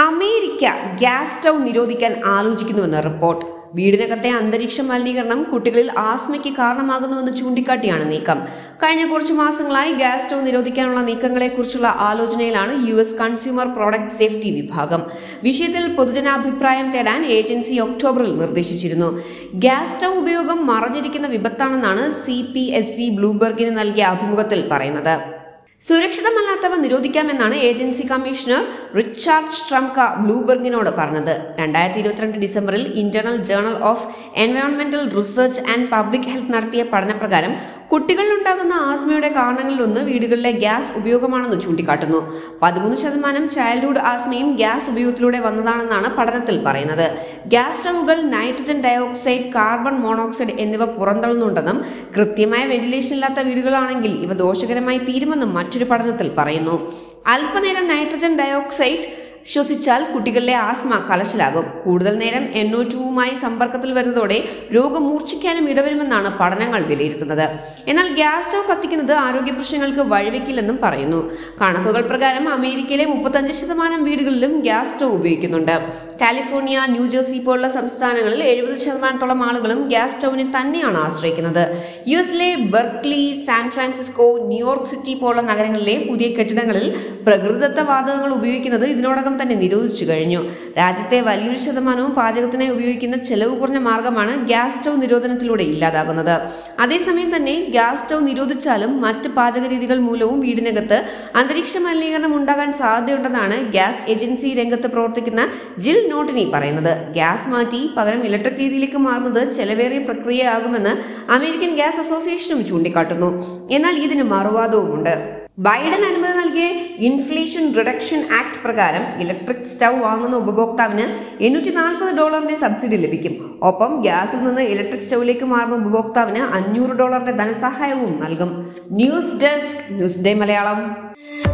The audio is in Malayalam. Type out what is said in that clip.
അമേരിക്ക ഗ്യാസ് സ്റ്റൗ നിരോധിക്കാൻ ആലോചിക്കുന്നുവെന്ന് റിപ്പോർട്ട് വീടിനകത്തെ അന്തരീക്ഷ മലിനീകരണം കുട്ടികളിൽ ആസ്മയ്ക്ക് കാരണമാകുന്നുവെന്ന് ചൂണ്ടിക്കാട്ടിയാണ് നീക്കം കഴിഞ്ഞ കുറച്ചു മാസങ്ങളായി ഗ്യാസ് സ്റ്റൗ നിരോധിക്കാനുള്ള നീക്കങ്ങളെക്കുറിച്ചുള്ള ആലോചനയിലാണ് U S consumer product safety വിഭാഗം വിഷയത്തിൽ പൊതുജനാഭിപ്രായം തേടാൻ ഏജൻസി ഒക്ടോബറിൽ നിർദ്ദേശിച്ചിരുന്നു ഗ്യാസ് സ്റ്റൗ ഉപയോഗം മറഞ്ഞിരിക്കുന്ന വിപത്താണെന്നാണ് സി പി എസ് സി ബ്ലൂബർഗിന് നൽകിയ അഭിമുഖത്തിൽ പറയുന്നത് സുരക്ഷിതമല്ലാത്തവ നിരോധിക്കാമെന്നാണ് ഏജൻസി കമ്മീഷണർ റിച്ചാർഡ് സ്ട്രംക ബ്ലൂബർഗിനോട് പറഞ്ഞത് രണ്ടായിരത്തി ഇരുപത്തിരണ്ട് ഡിസംബറിൽ ഇന്റേണൽ ജേണൽ ഓഫ് എൻവയോൺമെന്റൽ റിസർച്ച് ആൻഡ് പബ്ലിക് ഹെൽത്ത് നടത്തിയ പഠനപ്രകാരം കുട്ടികളിലുണ്ടാകുന്ന ആസ്മയുടെ കാരണങ്ങളിലൊന്ന് വീടുകളിലെ ഗ്യാസ് ഉപയോഗമാണെന്ന് ചൂണ്ടിക്കാട്ടുന്നു പതിമൂന്ന് ശതമാനം ചൈൽഡ്ഹുഡ് ആസ്മയും ഗ്യാസ് ഉപയോഗത്തിലൂടെ വന്നതാണെന്നാണ് പഠനത്തിൽ പറയുന്നത് ഗ്യാസ് സ്റ്റൗകൾ നൈട്രജൻ ഡയോക്സൈഡ് കാർബൺ മോണോക്സൈഡ് എന്നിവ പുറന്തള്ളുന്നുണ്ടെന്നും കൃത്യമായ വെന്റിലേഷൻ ഇല്ലാത്ത വീടുകളാണെങ്കിൽ ഇവ ദോഷകരമായി തീരുമെന്നും മറ്റൊരു പഠനത്തിൽ പറയുന്നു അല്പനേരം നൈട്രജൻ ഡയോക്സൈഡ് ശ്വസിച്ചാൽ കുട്ടികളിലെ ആസ്മ കലശലാകും കൂടുതൽ നേരം എൻഒ ടുവുമായി സമ്പർക്കത്തിൽ വരുന്നതോടെ രോഗം മൂർച്ഛിക്കാനും ഇടവരുമെന്നാണ് പഠനങ്ങൾ വിലയിരുത്തുന്നത് എന്നാൽ ഗ്യാസ് സ്റ്റവ് കത്തിക്കുന്നത് ആരോഗ്യ പ്രശ്നങ്ങൾക്ക് വഴിവെക്കില്ലെന്നും പറയുന്നു കണക്കുകൾ പ്രകാരം അമേരിക്കയിലെ മുപ്പത്തഞ്ച് ശതമാനം വീടുകളിലും ഗ്യാസ് സ്റ്റവ് ഉപയോഗിക്കുന്നുണ്ട് കാലിഫോർണിയ ന്യൂജേഴ്സി പോലുള്ള സംസ്ഥാനങ്ങളിൽ എഴുപത് ശതമാനത്തോളം ആളുകളും ഗ്യാസ് സ്റ്റൗവിനെ തന്നെയാണ് ആശ്രയിക്കുന്നത് യു എസിലെ Berkeley San Francisco New York city പോലുള്ള നഗരങ്ങളിലെ പുതിയ കെട്ടിടങ്ങളിൽ പ്രകൃതിദത്ത വാതകങ്ങൾ ഉപയോഗിക്കുന്നത് ഇതിനോടകം തന്നെ നിരോധിച്ചു കഴിഞ്ഞു രാജ്യത്തെ വലിയൊരു ശതമാനവും പാചകത്തിനായി ഉപയോഗിക്കുന്ന ചെലവ് കുറഞ്ഞ മാർഗമാണ് ഗ്യാസ് സ്റ്റൗ നിരോധനത്തിലൂടെ ഇല്ലാതാകുന്നത് അതേസമയം തന്നെ ഗ്യാസ് സ്റ്റൗ നിരോധിച്ചാലും മറ്റ് പാചക രീതികൾ മൂലവും വീടിനകത്ത് അന്തരീക്ഷ മലിനീകരണം ഉണ്ടാകാൻ സാധ്യതയുണ്ടെന്നാണ് ഗ്യാസ് ഏജൻസി രംഗത്ത് പ്രവർത്തിക്കുന്ന ജിൽ നോട്ടിനി പറയുന്നത് ഗ്യാസ് മാറ്റി പകരം ഇലക്ട്രിക് രീതിയിലേക്ക് മാറുന്നത് ചെലവേറിയ പ്രക്രിയയാകുമെന്ന് അമേരിക്കൻ ഗ്യാസ് അസോസിയേഷനും ചൂണ്ടിക്കാട്ടുന്നു എന്നാൽ ഇതിന് മറുവാദവുമുണ്ട് ബൈഡൻ അനുമതി നൽകിയ ഇൻഫ്ലേഷൻ റിഡക്ഷൻ ആക്ട് പ്രകാരം ഇലക്ട്രിക് സ്റ്റൗ വാങ്ങുന്ന ഉപഭോക്താവിന് എണ്ണൂറ്റി നാൽപ്പത് ഡോളറിന്റെ സബ്സിഡി ലഭിക്കും ഒപ്പം ഗ്യാസിൽ നിന്ന് ഇലക്ട്രിക് സ്റ്റൗവിലേക്ക് മാറുന്ന ഉപഭോക്താവിന് അഞ്ഞൂറ് ഡോളറിന്റെ ധനസഹായവും നൽകും news desk news day Malayalam